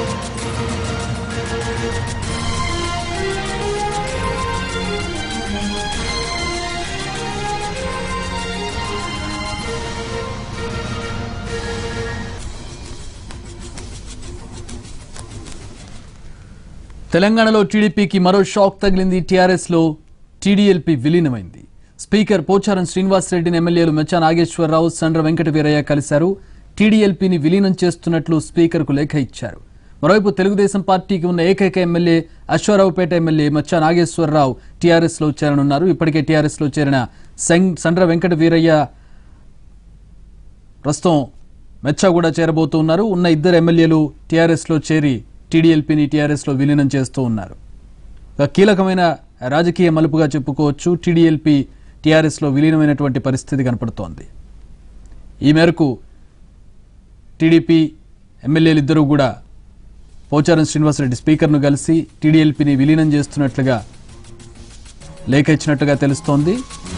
తెలంగాణలో టీడీపీకి మరో షాక్ తగిలింది టీఆర్ఎస్ లో టీడీఎల్పీ విలీనమైంది స్పీకర్ పోచారం శ్రీనివాసరెడ్డిని ఎమ్మెల్యేలు మెచ్చా నాగేశ్వరరావు సండ్ర వెంకట వీరయ్య కలిశారు టీడీఎల్పీని విలీనం చేస్తున్నట్లు స్పీకర్కు లేఖ ఇచ్చారు మరోవైపు తెలుగుదేశం పార్టీకి ఉన్న ఏకైక ఎమ్మెల్యే అశ్వారావుపేట ఎమ్మెల్యే మచ్చా నాగేశ్వరరావు టీఆర్ఎస్ లో చేరనున్నారు ఇప్పటికే టీఆర్ఎస్ లో చేరిన సంగ్- సండ్ర వెంకట వీరయ్య ప్రస్తుతం మెచ్చా కూడా చేరబోతూ ఉన్నారు ఉన్న ఇద్దరు ఎమ్మెల్యేలు టీఆర్ఎస్ లో చేరి టీడీఎల్పీని టీఆర్ఎస్ లో విలీనం చేస్తూ ఉన్నారు ఒక కీలకమైన రాజకీయ మలుపుగా చెప్పుకోవచ్చు టీడీఎల్పీ టీఆర్ఎస్ లో విలీనమైనటువంటి పరిస్థితి కనపడుతోంది ఈ మేరకు టీడీపీ ఎమ్మెల్యేలు ఇద్దరూ కూడా పోచారం శ్రీనివాసరెడ్డి స్పీకర్ను కలిసి టీడీఎల్పీని విలీనం చేస్తున్నట్లుగా లేఖ ఇచ్చినట్టుగా తెలుస్తోంది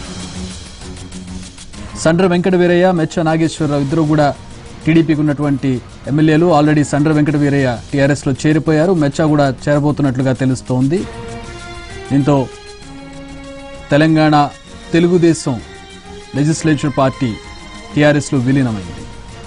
సండ్ర వెంకట వీరయ్య మెచ్చ నాగేశ్వరరావు ఇద్దరు కూడా టీడీపీకి ఉన్నటువంటి ఎమ్మెల్యేలు ఆల్రెడీ సండ్ర వెంకట వీరయ్య టీఆర్ఎస్ లో చేరిపోయారు మెచ్చ కూడా చేరబోతున్నట్లుగా తెలుస్తోంది దీంతో Telangana Telugu Desam legislature party TRS లో విలీనమైంది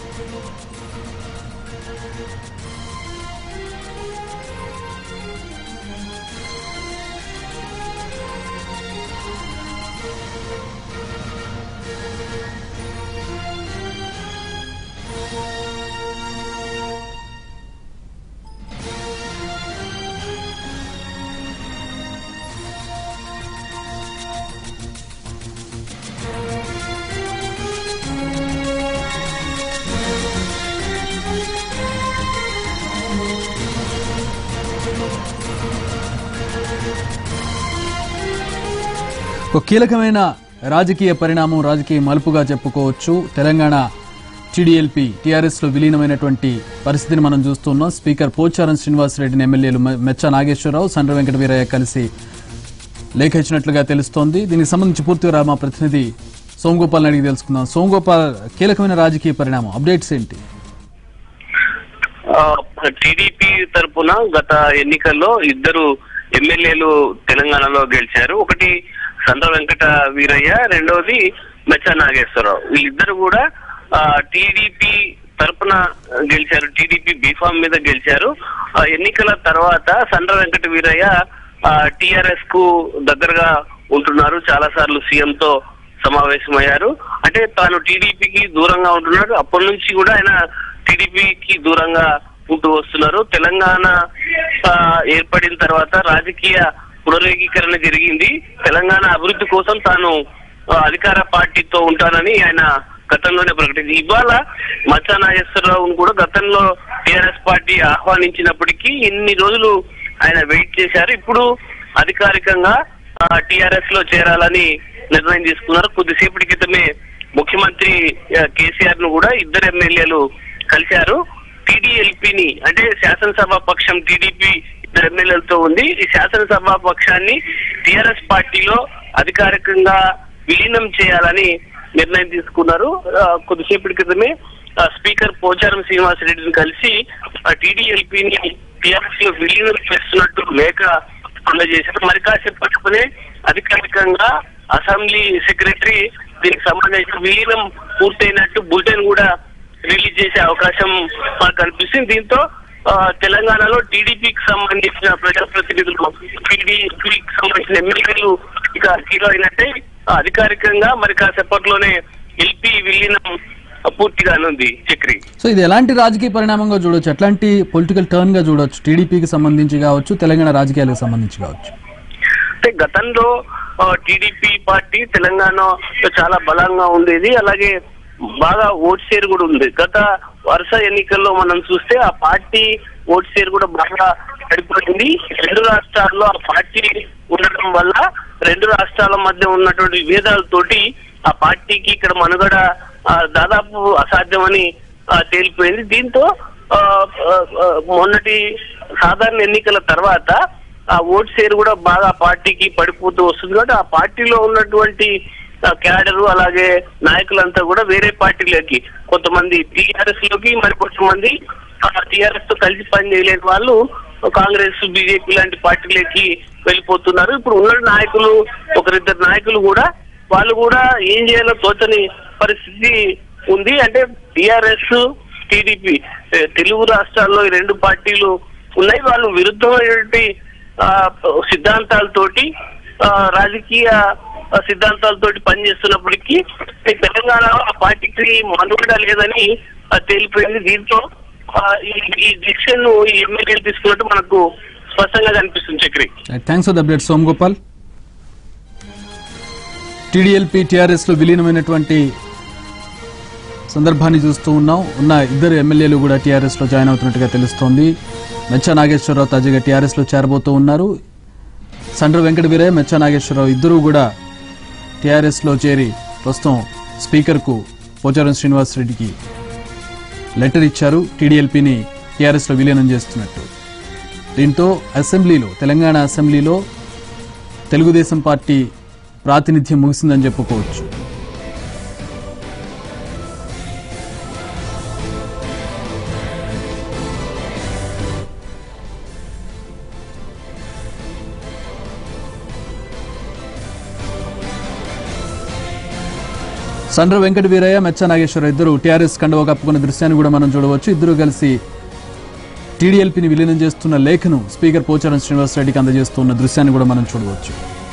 ఒక కీలకమైన రాజకీయ పరిణామం రాజకీయ మలుపుగా చెప్పుకోవచ్చు తెలంగాణ టీడీఎల్పీ టీఆర్ఎస్ లో విలీనమైనటువంటి పరిస్థితిని మనం చూస్తున్నాం స్పీకర్ పోచారం శ్రీనివాసరెడ్డిని ఎమ్మెల్యేలు మె- మెచ్చ నాగేశ్వరరావు సండ్ర వెంకట వీరయ్య కలిసి లేఖ ఇచ్చినట్లుగా తెలుస్తోంది దీనికి సంబంధించి పూర్తిగా మా ప్రతినిధి సోమగోపాల్ అడిగి తెలుసుకుందాం సోమగోపాల్ కీలకమైన రాజకీయ పరిణామం అప్డేట్స్ ఏంటి టీడీపీ తరపున గత ఎన్నికల్లో ఇద్దరు ఎమ్మెల్యేలు తెలంగాణలో గెలిచారు ఒకటి సంత వెంకట వీరయ్య రెండవది మెచ్చ నాగేశ్వరరావు వీళ్ళిద్దరు కూడా టీడీపీ తరపున గెలిచారు టీడీపీ బీఫామ్ మీద గెలిచారు ఆ ఎన్నికల తర్వాత సండ్ర వెంకట వీరయ్య టిఆర్ఎస్ కు దగ్గరగా ఉంటున్నారు చాలా సార్లు సీఎం తో సమావేశమయ్యారు అంటే తాను టీడీపీకి దూరంగా ఉంటున్నాడు అప్పటి నుంచి కూడా ఆయన టీడీపీకి దూరంగా ఉంటూ వస్తున్నారు తెలంగాణ ఆ, ఏర్పడిన తర్వాత రాజకీయ పునరేకీకరణ జరిగింది తెలంగాణ అభివృద్ధి కోసం తాను ఆ, అధికార పార్టీతో ఉంటానని ఆయన గతంలోనే ప్రకటించి ఇవాళ మచ్చా నాగేశ్వరరావును కూడా గతంలో టిఆర్ఎస్ పార్టీ ఆహ్వానించినప్పటికీ ఇన్ని రోజులు ఆయన వెయిట్ చేశారు ఇప్పుడు అధికారికంగా టిఆర్ఎస్ లో చేరాలని నిర్ణయం తీసుకున్నారు కొద్దిసేపటి క్రితమే ముఖ్యమంత్రి ఆ, కేసీఆర్ ను కూడా ఇద్దరు ఎమ్మెల్యేలు కలిశారు టీడీఎల్పీని అంటే శాసనసభ పక్షం టీడీపీ ఇద్దరు ఎమ్మెల్యేలతో ఉంది ఈ శాసనసభ పక్షాన్ని టిఆర్ఎస్ పార్టీలో అధికారికంగా విలీనం చేయాలని నిర్ణయం తీసుకున్నారు ఆ, కొద్దిసేపటి క్రితమే ఆ, స్పీకర్ పోచారం శ్రీనివాసరెడ్డిని కలిసి టీడీఎల్పీని టిఆర్ఎస్ లో విలీనం చేస్తున్నట్టు లేఖ అందజేశారు మరి కాసేపు పట్టుకునే అధికారికంగా అసెంబ్లీ సెక్రటరీ దీనికి సంబంధించిన విలీనం పూర్తయినట్టు బులెటిన్ కూడా రిలీజ్ చేసే అవకాశం మనకు కనిపిస్తుంది దీంతో ఆ, తెలంగాణలో టీడీపీకి సంబంధించిన ప్రజాప్రతినిధులు టీడీపీకి సంబంధించిన ఎమ్మెల్యేలు ఇక హీరో అయినట్టే ఆ, అధికారికంగా మరి కాసేపట్లోనే ఎల్పీ విలీనం పూర్తిగా ఉంది చక్రి సో ఇది ఎలాంటి రాజకీయ పరిణామంగా చూడొచ్చు ఎట్లాంటి పొలిటికల్ టర్న్ గా చూడొచ్చు టీడీపీకి సంబంధించి కావచ్చు తెలంగాణ రాజకీయాలకు సంబంధించి కావచ్చు అంటే గతంలో టీడీపీ పార్టీ తెలంగాణలో చాలా బలంగా ఉండేది అలాగే బాగా ఓట్ షేర్ కూడా ఉంది గత వరుస ఎన్నికల్లో మనం చూస్తే ఆ పార్టీ ఓట్ షేర్ కూడా బాగా పడిపోయింది రెండు రాష్ట్రాల్లో ఆ పార్టీ ఉండటం వల్ల రెండు రాష్ట్రాల మధ్య ఉన్నటువంటి విభేదాలతోటి ఆ పార్టీకి ఇక్కడ మనుగడ ఆ, దాదాపు అసాధ్యమని ఆ, తేలిపోయింది దీంతో ఆ, ఆ, ఆ, మొన్నటి సాధారణ ఎన్నికల తర్వాత ఆ ఓట్ షేర్ కూడా బాగా పార్టీకి పడిపోతూ వస్తుంది కాబట్టి ఆ పార్టీలో ఉన్నటువంటి ఆ, క్యాడరు అలాగే నాయకులంతా కూడా వేరే పార్టీలోకి కొంతమంది టీఆర్ఎస్ లోకి మరి కొంతమంది టిఆర్ఎస్ తో కలిసి పని చేయలేని వాళ్ళు కాంగ్రెస్ బీజేపీ లాంటి పార్టీలకి వెళ్ళిపోతున్నారు ఇప్పుడు ఉన్న నాయకులు ఒకరిద్దరు నాయకులు కూడా వాళ్ళు కూడా ఏం చేయాలో తోచని పరిస్థితి ఉంది అంటే టిఆర్ఎస్ టీడీపీ తెలుగు రాష్ట్రాల్లో ఈ రెండు పార్టీలు ఉన్నాయి వాళ్ళు విరుద్ధమైనటువంటి ఆ, సిద్ధాంతాలతోటి ఆ, రాజకీయ ఆ, సిద్ధాంతాలతోటి పనిచేస్తున్నప్పటికీ ఈ తెలంగాణలో ఆ పార్టీకి మనుగడ లేదని ఆ, తేలిపోయింది దీంతో ఆ, ఈ- ఈ డిసిషన్ ఈ ఎమ్మెల్యేలు తీసుకున్నట్టు మనకు స్పష్టంగా కనిపిస్తుంది Chakri thanks for the update Som Gopal TDLP TRS లో విలీనమైనటువంటి సందర్భాన్ని చూస్తూ ఉన్నాం ఉన్న ఇద్దరు ఎమ్మెల్యేలు కూడా టీఆర్ఎస్ లో జాయిన్ అవుతున్నట్టుగా తెలుస్తోంది మెచ్చా నాగేశ్వరరావు తాజాగా టీఆర్ఎస్ లో చేరబోతూ ఉన్నారు సండ్ర వెంకట వీరయ్య మెచ్చా నాగేశ్వరరావు ఇద్దరూ కూడా టీఆర్ఎస్ లో చేరి ప్రస్తుతం స్పీకర్ కు పోచారం శ్రీనివాస్ రెడ్డికి లెటర్ ఇచ్చారు టీడీఎల్పీని టీఆర్ఎస్ లో విలీనం చేస్తున్నట్టు దీంతో అసెంబ్లీలో తెలంగాణ అసెంబ్లీలో తెలుగుదేశం పార్టీ ప్రాతినిధ్యం ముగిసిందని చెప్పుకోవచ్చు సండ్ర వెంకట వీరయ్య మెచ్చ నాగేశ్వర ఇద్దరు టీఆర్ఎస్ కండువ కప్పుకున్న దృశ్యాన్ని కూడా మనం చూడవచ్చు ఇద్దరు కలిసి టీడీఎల్పీని విలీనం చేస్తున్న లేఖను స్పీకర్ పోచారం శ్రీనివాసరెడ్డికి అందజేస్తున్న దృశ్యాన్ని కూడా మనం చూడవచ్చు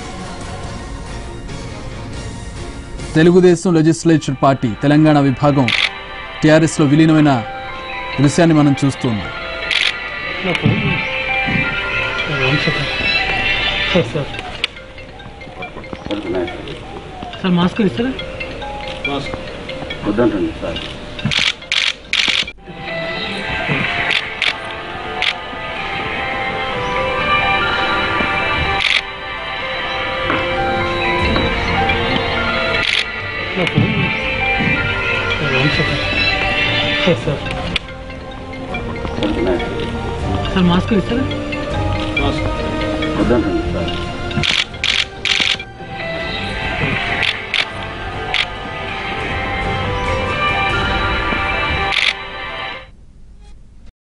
తెలుగుదేశం లెజిస్లేచర్ పార్టీ తెలంగాణ విభాగం టీఆర్ఎస్ లో విలీనమైన దృశ్యాన్ని మనం చూస్తున్నాం one second sir sir sir mask ఇస్తారా వద్దంటండి sir one second sir sir sir mask ఇస్తారా వద్దంటండి సార్